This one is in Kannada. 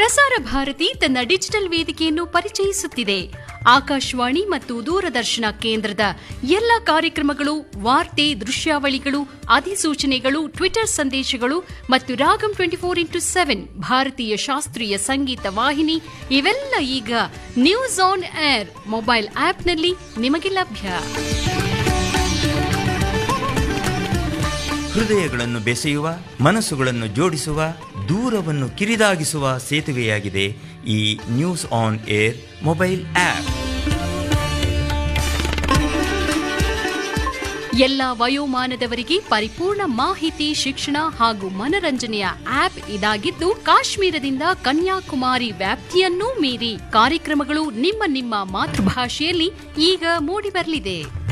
ಪ್ರಸಾರ ಭಾರತಿ ತನ್ನ ಡಿಜಿಟಲ್ ವೇದಿಕೆಯನ್ನು ಪರಿಚಯಿಸುತ್ತಿದೆ ಆಕಾಶವಾಣಿ ಮತ್ತು ದೂರದರ್ಶನ ಕೇಂದ್ರದ ಎಲ್ಲ ಕಾರ್ಯಕ್ರಮಗಳು ವಾರ್ತೆ ದೃಶ್ಯಾವಳಿಗಳು ಅಧಿಸೂಚನೆಗಳು ಟ್ವಿಟರ್ ಸಂದೇಶಗಳು ಮತ್ತು Ragam twenty four into seven ಭಾರತೀಯ ಶಾಸ್ತ್ರೀಯ ಸಂಗೀತ ವಾಹಿನಿ ಇವೆಲ್ಲ ಈಗ ನ್ಯೂಸ್ ಆನ್ ಏರ್ ಮೊಬೈಲ್ ಆಪ್ನಲ್ಲಿ ನಿಮಗೆ ಲಭ್ಯ ಹೃದಯಗಳನ್ನು ಬೆಸೆಯುವ ಮನಸ್ಸುಗಳನ್ನು ಜೋಡಿಸುವ ದೂರವನ್ನು ಕಿರಿದಾಗಿಸುವ ಸೇತುವೆಯಾಗಿದೆ ಈ news on air mobile app ಎಲ್ಲ ವಯೋಮಾನದವರಿಗೆ ಪರಿಪೂರ್ಣ ಮಾಹಿತಿ ಶಿಕ್ಷಣ ಹಾಗೂ ಮನರಂಜನೆಯ ಆಪ್ ಇದಾಗಿದ್ದು ಕಾಶ್ಮೀರದಿಂದ ಕನ್ಯಾಕುಮಾರಿ ವ್ಯಾಪ್ತಿಯನ್ನೂ ಮೀರಿ ಕಾರ್ಯಕ್ರಮಗಳು ನಿಮ್ಮ ನಿಮ್ಮ ಮಾತೃಭಾಷೆಯಲ್ಲಿ ಈಗ ಮೂಡಿಬರಲಿದೆ